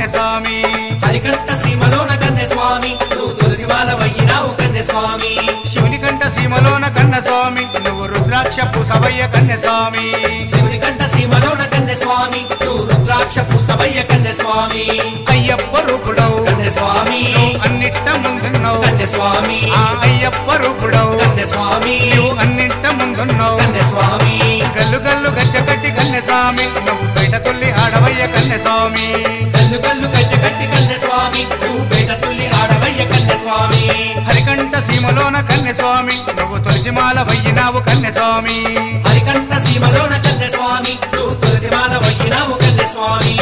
కన్యస్వామి హరికంఠ సీమలోన కన్నె స్వామి నువ్వు తులసి మాల వయ్యినావు కన్నె స్వామి శివుని కంట సీమలోన కన్నస్వామి నువ్వు రుద్రాక్ష పూసవయ్య కన్యస్వామి శివుని కంఠ సీమలోన కన్నె స్వామి నువ్వు రుద్రాక్ష పూసవయ్య కన్నె స్వామి అయ్యప్ప రూపుడవు కన్నె స్వామి నువ్వు అన్నిట్ట ముందున్నావు కన్నె స్వామి ఆ అయ్యప్ప రూపుడవు కన్నె స్వామి నువ్వు అన్నింట ముందున్నావు కన్నె స్వామి గల్లు గల్లు గజ్జ కట్టి కన్యస్వామి నువ్వు బయట తొల్లి ఆడవయ్య కన్యస్వామి కల్లు కల్లు కచ్చ కట్టి కన్నె స్వామి నువ్వు బయట తుల్లి ఆడవయ్య కన్నె స్వామి హరికంఠ సీమలోన కన్యస్వామి నువ్వు తులసిమాల వయ్యినావు కన్యస్వామి హరికంఠ సీమలోన కన్నె స్వామి నువ్వు తులసి మాల వయ్యినావు కన్నె స్వామి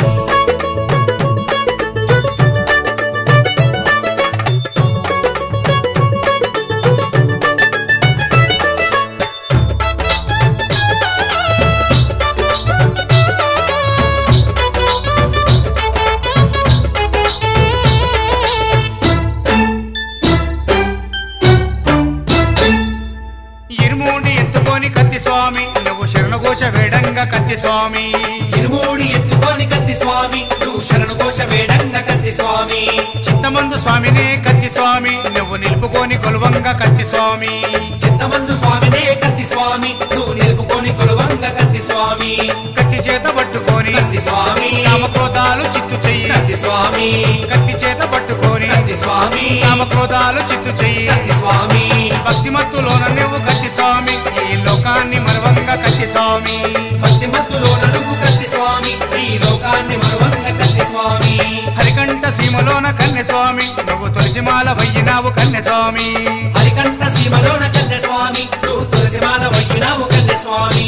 ఇరుమూడి ఎత్తుకొని కత్తి స్వామి నువ్వు శరణఘోష వేడంగా కత్తి స్వామి ఇరుమూడి ఎత్తుకొని కత్తి స్వామి నువ్వు శరణు కోశ వేడంగ కత్తి స్వామి చిత్తమందు స్వామినే కత్తి స్వామి నువ్వు నిలుపుకొని కొలువంగా కత్తి స్వామి చిత్తమందు స్వామినే కత్తి స్వామి నువ్వు నిలుపుకొని కొలువంగ కత్తి స్వామి కత్తి చేత పట్టుకొని కత్తి స్వామి కామక్రోధాలు చిత్తు చెయ్యి కత్తి స్వామి కత్తి చేత పట్టుకొని కత్తి స్వామి కామక్రోధాలు చిత్తు చెయ్యి కత్తి స్వామి భక్తిమత్తులోన నువ్వు కత్తి స్వామి ఈ లోకాన్ని మరవంగా కత్తి స్వామి భక్తి మత్తులో నలుగు కత్తి స్వామి ఈ లోకాన్ని మరువంగ కత్తి స్వామి హరికంఠ సీమలోన కన్య స్వామి నువ్వు తులసిమాల వయ్యినావు కన్య స్వామి హరికంఠ సీమలోన కన్నె స్వామి నువ్వు తులసిమాల వయ్యినావు కన్నె స్వామి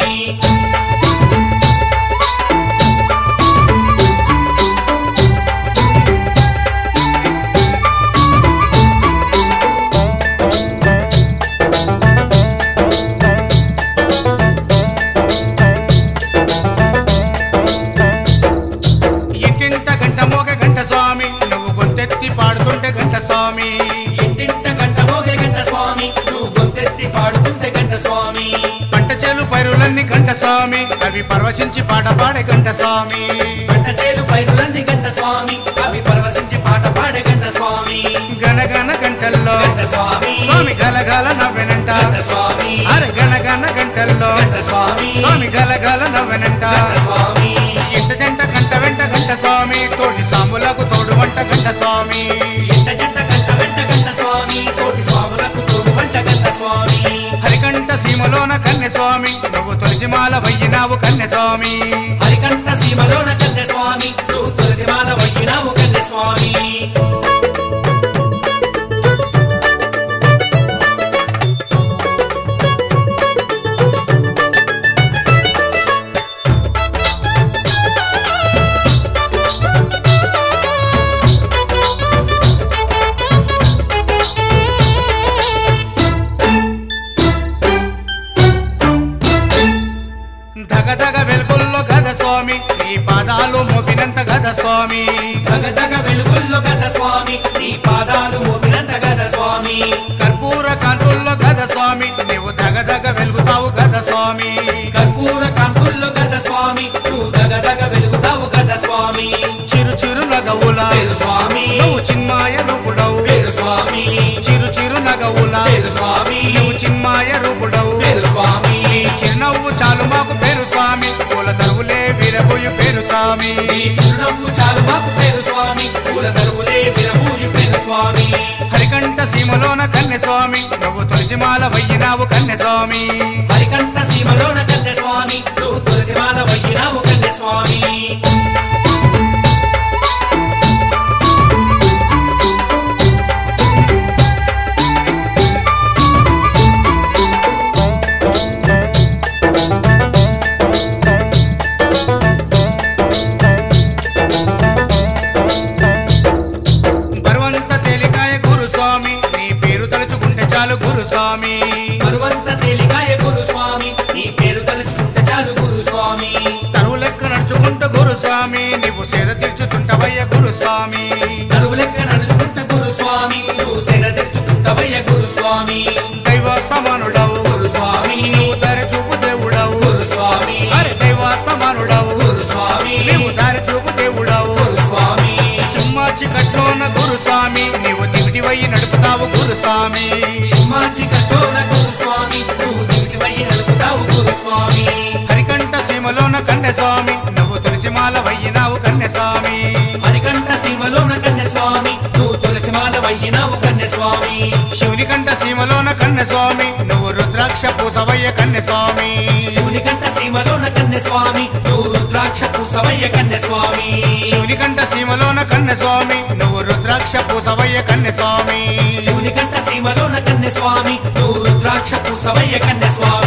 ఇంటింట గంట మోగ గంట స్వామి నువ్వు గొంతెత్తి పాడుతుంటే గంట స్వామి ఇంటింట గంట మోగే గంట స్వామి నువ్వు గొంతెత్తి పాడుతుంటే గంట స్వామి పంట చేలు పైరులన్నీ గంట స్వామి అవి పరవశించి పాట పాడే గంట స్వామి పంట చేలు పైరులన్నీ గంట స్వామి అవి పరవశించి పాట పాడే గంట స్వామి గనగన గంటల్లో గంట స్వామి స్వామి గలగల నవ్వెనంట గంట స్వామి అరే గనగన గంటల్లో గంట స్వామి స్వామి గలగల నవ్వెనంట గంట స్వామి ఇంట జంట గంట వెంట గంట స్వామి తోటి సాములకు తోడు వంట గంట స్వామి ఇంట జంట గంట వెంట గంట స్వామి కోటి స్వాములకు తోడు వంట గంట స్వామి హరికంఠ సీమలోన కన్య స్వామి నువ్వు తులసిమాల వయ్యినావు కన్య స్వామి హరికంఠ సీమలోన కన్నె స్వామి నువ్వు తులసిమాల వయ్యినావు కన్నె స్వామి ధగధగ వెలుగుల్లో గద స్వామి నీ పాదాలు మోపినంత గద స్వామి దగదగ వెలుగుల్లో గద స్వామి నీ పాదాలు మోపినంత గద స్వామి కర్పూర కాంతుల్లో గద స్వామి నీవు ధగధగ వెలుగుతావు గద స్వామి కర్పూర కాంతుల్లో గద స్వామి నువ్వు దగదగ వెలుగుతావు గద స్వామి చిరు చిరు నగవుల పేరు స్వామి నువ్వు చిన్మాయ రూపుడవు పేరు స్వామి చిరు చిరు నగవుల పేరు స్వామి నువ్వు చిన్మాయ రూపుడవు పేరు స్వామి నీ చిరునవ్వు చాలు మాకు పేరు స్వామి పూల తరువులే వీరబోయు పేరు స్వామి నీ చిరునవ్వు చాలు మాకు పేరు స్వామి పూల తరువులే విరబూజు పేరు స్వామి హరికంఠ సీమలోన కన్య స్వామి నువ్వు తులసిమాల వయ్యినావు కన్య స్వామి హరికంఠ సీమలోన కన్నె స్వామి నువ్వు తులసిమాల వయ్యినావు కన్నె స్వామి బరువంత తేలికాయ గురుస్వామి నీ పేరు తలుచుకుంటే చాలు గురుస్వామి మరువంత తేలికాయ గురు స్వామి నీ పేరు తలుచుకుంటే చాలు గురు స్వామి తరువు లెక్క నడుచుకుంటూ గురుస్వామి నీవు సేద తీర్చుతుంటవయ్య గురుస్వామి నలుగు లెక్క నడుచుకుంట గురు స్వామి నువ్వు సెన తెచ్చుకుంటవయ్య గురు స్వామి దైవ సమానుడవు గురు స్వామి నువ్వు దారి చూపు దేవుడవు గురు స్వామి అరే దైవ సమానుడవు గురు స్వామి నీవు దారి చూపు దేవుడవు గురు స్వామి స్వామి సింహాచి కట్టోన గురుస్వామి నువ్వు దివిటివై నలుపుతావు గురుస్వామి హరికంఠ సీమలోన కన్నె స్వామి నువ్వు తులసిమాల వయ్యినావు కన్నె స్వామి హరికంఠ సీమలోన కన్య స్వామి నువ్వు తులసిమాల వయ్యినావు కన్య స్వామి శివుని కంఠ సీమలోన కన్నె స్వామి నువ్వు రుద్రాక్ష పూసవయ్య కన్నె స్వామి శివుని కంఠ సీమలోన కన్య స్వామి నువ్వు రుద్రాక్ష పూసవయ్య కన్య స్వామి శివుని కంఠ సీమలోన కన్నె స్వామి నువ్వు రుద్రాక్ష పూసవయ్య కన్నె స్వామి శివుని కంఠ సీమలోన కన్య స్వామి నువ్వు రుద్రాక్ష పూసవయ్య కన్య స్వామి